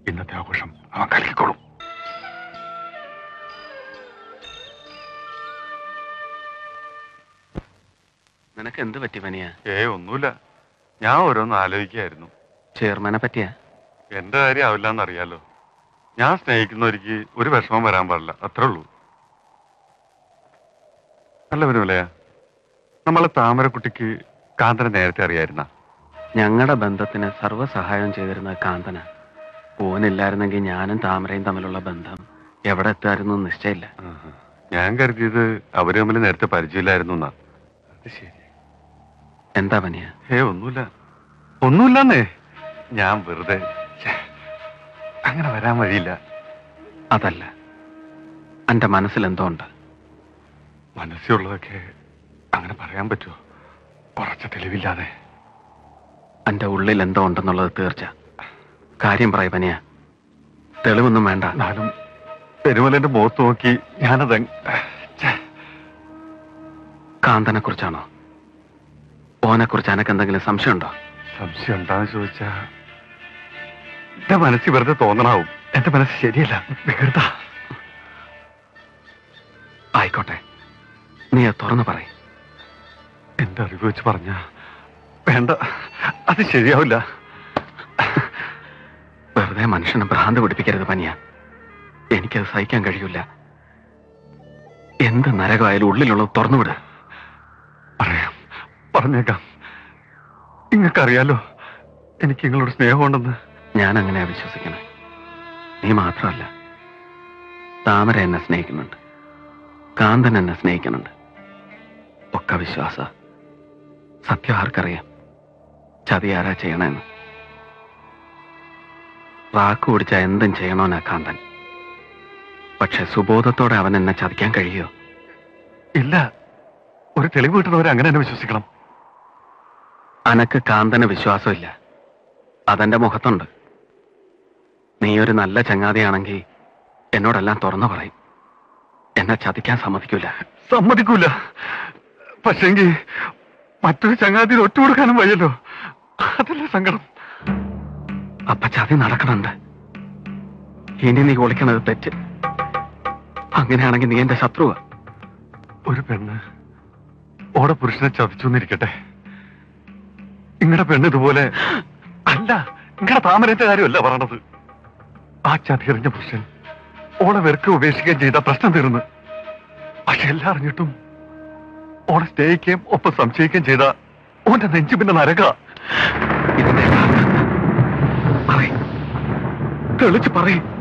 ഇന്നത്തെ ആഘോഷം അവൻ കലക്കിക്കോളും നിനക്ക് എന്ത് പറ്റി പനിയാ ഏ ഒന്നുമില്ല ഞാൻ ഓരോന്ന് ആലോചിക്കായിരുന്നു ചെയർമാനെ പറ്റിയാ എന്റെ കാര്യം ആവില്ല എന്നറിയാലോ ഞാൻ സ്നേഹിക്കുന്നവർക്ക് ഒരു വിഷമം വരാൻ പാടില്ല അത്രേ ഉള്ളൂ അല്ല വരുമല്ലയാ നമ്മളെ താമരക്കുട്ടിക്ക് കാന്തനെ നേരത്തെ അറിയായിരുന്ന ഞങ്ങളുടെ ബന്ധത്തിന് സർവ്വസഹായം ചെയ്തിരുന്ന കാന്തന ഓനില്ലായിരുന്നെങ്കിൽ ഞാനും താമരയും തമ്മിലുള്ള ബന്ധം എവിടെ എത്തായിരുന്നു നിശ്ചയില്ല ഞാൻ കരുതിയത് അവര് തമ്മിൽ നേരത്തെ പരിചയമില്ലായിരുന്നു എന്നാ അത് ശരി എന്താ പനിയ ഏ ഒന്നുമില്ല ഒന്നുമില്ലെന്നേ ഞാൻ വെറുതെ ഛെ, അങ്ങനെ വരാൻ വഴിയില്ല അതല്ല എന്റെ മനസ്സിൽ എന്തോ ഉണ്ട് മനസ്സിലുള്ളതൊക്കെ അങ്ങനെ പറയാൻ പറ്റുമോ കുറച്ച് തെളിവില്ലാതെ എന്റെ ഉള്ളിൽ എന്തോ ഉണ്ടെന്നുള്ളത് തീർച്ച കാര്യം പറയ പനിയ തെളിവൊന്നും വേണ്ട എന്നാലും പെരുമലന്റെ മുഖത്ത് നോക്കി ഞാനത് കാന്തനെ കുറിച്ചാണോ ഓനെ കുറിച്ച് എനക്ക് എന്തെങ്കിലും സംശയമുണ്ടോ സംശയം എന്താന്ന് ചോദിച്ചാ എന്റെ മനസ്സിൽ വെറുതെ തോന്നണാവും എന്റെ മനസ്സ് ശരിയല്ല വികൃത ആയിക്കോട്ടെ നീ അത് തുറന്നു പറയും എന്റെ അറിവ് വെച്ച് പറഞ്ഞ വേണ്ട അത് ശരിയാവില്ല വെറുതെ മനുഷ്യനെ ഭ്രാന്ത് പിടിപ്പിക്കരുത് പനിയ എനിക്കത് സഹിക്കാൻ കഴിയൂല എന്ത് നരകമായാലും ഉള്ളിലുള്ളത് തുറന്നുവിട് പറയാം പറഞ്ഞേക്കാം നിങ്ങൾക്കറിയാലോ എനിക്ക് നിങ്ങളോട് സ്നേഹമുണ്ടെന്ന് ഞാൻ അങ്ങനെയാ വിശ്വസിക്കണേ നീ മാത്രമല്ല താമര എന്നെ സ്നേഹിക്കുന്നുണ്ട് കാന്തൻ എന്നെ സ്നേഹിക്കുന്നുണ്ട് ഒക്കെ വിശ്വാസ സത്യം ആർക്കറിയാം ചതി ആരാ ചെയ്യണമെന്ന് റാക്ക് പിടിച്ച എന്തും ചെയ്യണോനാ കാന്തൻ പക്ഷെ സുബോധത്തോടെ അവൻ എന്നെ ചതിക്കാൻ കഴിയോ ഇല്ല ഒരു തെളിവ് കിട്ടുന്നവരെ അങ്ങനെ തന്നെ വിശ്വസിക്കണം അനക്ക് കാന്തന് വിശ്വാസമില്ല അതെന്റെ മുഖത്തുണ്ട് നീ ഒരു നല്ല ചങ്ങാതിയാണെങ്കിൽ എന്നോടെല്ലാം തുറന്നു പറയും എന്നെ ചതിക്കാൻ സമ്മതിക്കൂല സമ്മതിക്കൂല പക്ഷെങ്കിൽ മറ്റൊരു ചങ്ങാതിയിൽ ഒറ്റ കൊടുക്കാനും വയ്യല്ലോ അതല്ലേ സങ്കടം അപ്പൊ ചതി നടക്കണുണ്ട് ഇനി നീ ഒളിക്കണത് തെറ്റ് അങ്ങനെയാണെങ്കിൽ നീ എന്റെ ശത്രുവാ ഒരു പെണ്ണ് ഓടെ പുരുഷനെ ചതിച്ചു എന്നിരിക്കട്ടെ നിങ്ങളുടെ പെണ്ണ് ഇതുപോലെ അല്ല നിങ്ങളുടെ താമരന്റെ കാര്യമല്ല പറയണത് ആ ചതിയെറിഞ്ഞ പുരുഷൻ ഓളെ വെറുക്കെ ഉപേക്ഷിക്കുകയും ചെയ്ത പ്രശ്നം തീർന്ന് പക്ഷെ എല്ലാം അറിഞ്ഞിട്ടും ഓളെ സ്നേഹിക്കുകയും ഒപ്പം സംശയിക്കുകയും ചെയ്ത ഓന്റെ നെഞ്ചു പിന്നെ നരക ഇതിന്റെ യഥാർത്ഥം പറയ് തെളിച്ച് പറയും